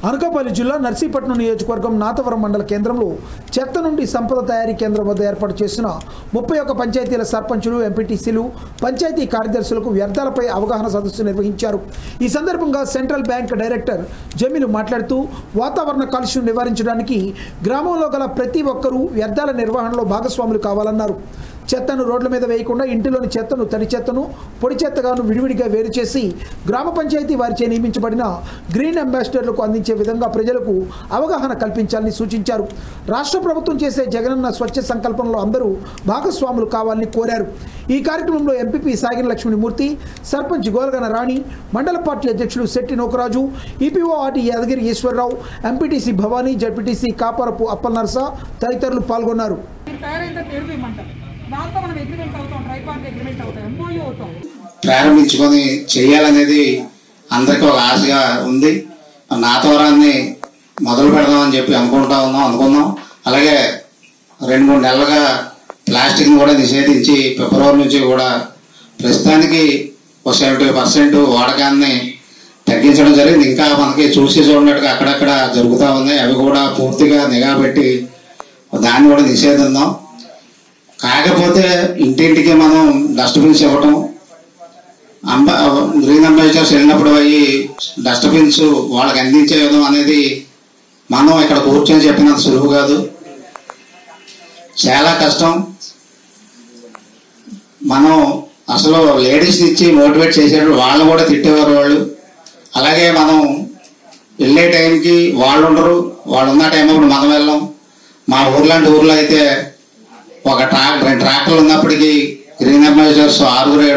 అనకాపల్లి జిల్లా నర్సీపట్నం నియోజకవర్గం నాతవరం మండల కేంద్రంలో చెత్త నుండి సంపద తయారీ కేంద్రం వద్ద ఏర్పాటు చేసిన ముప్పై ఒక్క పంచాయతీల సర్పంచులు ఎంపీటీసీలు పంచాయతీ కార్యదర్శులకు వ్యర్థాలపై అవగాహన సదస్సు నిర్వహించారు ఈ సందర్భంగా సెంట్రల్ బ్యాంక్ డైరెక్టర్ జమీలు మాట్లాడుతూ వాతావరణ కాలుష్యం నివారించడానికి గ్రామంలో గల ప్రతి ఒక్కరూ వ్యర్థాల నిర్వహణలో భాగస్వాములు కావాలన్నారు చెత్తను రోడ్ల మీద వేయకుండా ఇంటిలోని చెత్తను తడి చెత్తను పొడి చెత్తగాను విడివిడిగా వేరు చేసి గ్రామ పంచాయతీ వారిచే నియమించబడిన గ్రీన్ అంబాసిడర్లకు అందించే విధంగా ప్రజలకు అవగాహన కల్పించాలని సూచించారు రాష్ట్ర ప్రభుత్వం చేసే జగనన్న స్వచ్ఛ సంకల్పంలో అందరూ భాగస్వాములు కావాలని కోరారు ఈ కార్యక్రమంలో ఎంపీపీ సాగిన లక్ష్మణమూర్తి సర్పంచ్ గోలగన రాణి మండల పార్టీ అధ్యక్షులు Shetty Nokaraju EPO RT Yadagiri Eswararao MPTC Bhavani ZPTC Kaparapu Appalanarasa తదితరులు పాల్గొన్నారు మీరు తయారైన ఎడిపిమంటారు దాంతో మనం అగ్రిమెంట్ అవుతాం ట్రైపార్టీ అగ్రిమెంట్ అవుతాం ఎంఓయూ అవుతాం ప్రారంభించుకొని చేయాలనేది అందరికీ ఒక ఆశగా ఉంది నాతవరాన్ని మొదలు పెడదామని చెప్పి అనుకుంటా ఉన్నాం అనుకున్నాం అలాగే రెండు మూడు నెలలుగా ప్లాస్టిక్ని కూడా నిషేధించి ఫిబ్రవరి నుంచి కూడా ప్రస్తుతానికి ఒక సెవెంటీ పర్సెంట్ వాడకాన్ని తగ్గించడం జరిగింది ఇంకా మనకి చూసి చూడనట్టుగా అక్కడక్కడ జరుగుతూ ఉన్నాయి అవి కూడా పూర్తిగా నిఘా పెట్టి దాన్ని కూడా నిషేధిద్దాం కాకపోతే ఇంటింటికి మనం డస్ట్బిన్స్ ఇవ్వటం అంబ గ్రీన్ అంబాసిడర్స్ వెళ్ళినప్పుడు అవి డస్ట్బిన్స్ వాళ్ళకి అందించే విధం అనేది మనం ఇక్కడ కూర్చొని చెప్పినంత సులువు కాదు చాలా కష్టం మనం అసలు లేడీస్ని ఇచ్చి మోటివేట్ చేసేటప్పుడు వాళ్ళు కూడా తిట్టేవారు వాళ్ళు అలాగే మనం వెళ్ళే టైంకి వాళ్ళు ఉండరు వాళ్ళు ఉన్న టైం అప్పుడు మనం వెళ్ళాం మా ఊర్లాంటి ఊర్లో అయితే ఒక ట్రాక్ రెండు ట్రాక్టర్లు ఉన్నప్పటికీ గ్రీన్ అంబాసిడర్స్ ఆరుగురు